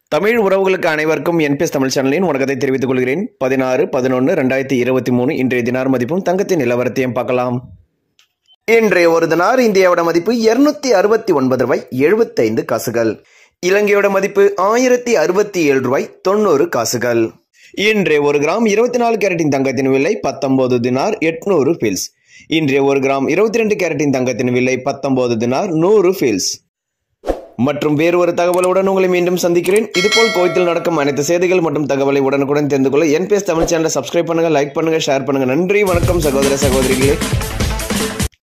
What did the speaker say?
தமிழ் உறவுகளுக்கு அனைவருக்கும் என்பிஎஸ் தமிழ் சேனலின் வணக்கத்தை தெரிவித்துக் கொள்கிறேன் பதினாறு பதினொன்று ரெண்டாயிரத்தி இருபத்தி மூணு இன்றைய தினார் மதிப்பும் தங்கத்தின் நிலவரத்தையும் பார்க்கலாம் இன்றைய ஒரு தினார் இந்தியாவோட மதிப்பு இருநூத்தி அறுபத்தி ஒன்பது ரூபாய் எழுபத்தைந்து காசுகள் இலங்கையோட மதிப்பு ஆயிரத்தி அறுபத்தி ஏழு ரூபாய் தொண்ணூறு காசுகள் இன்றைய ஒரு கிராம் இருபத்தி நாலு கேரட்டின் தங்கத்தின் விலை பத்தொன்பது தினார் எட்நூறு ஃபில்ஸ் இன்றைய ஒரு கிராம் இருபத்தி ரெண்டு கேரட்டின் தங்கத்தின் விலை பத்தொன்பது தினார் நூறு ஃபில்ஸ் மற்றும் வேறு ஒரு தகவலுடன் உங்களை மீண்டும் சந்திக்கிறேன் இதுபோல் கோயத்தில் நடக்கும் அனைத்து செய்திகள் மற்றும் தகவலை உடனுக்குடன் தெரிந்து கொள்ள என்பிஎஸ் தமிழ் சேனலை சப்ஸ்கிரைப் பண்ணுங்க லைக் பண்ணுங்க ஷேர் பண்ணுங்க நன்றி வணக்கம் சகோதர சகோதரிகளே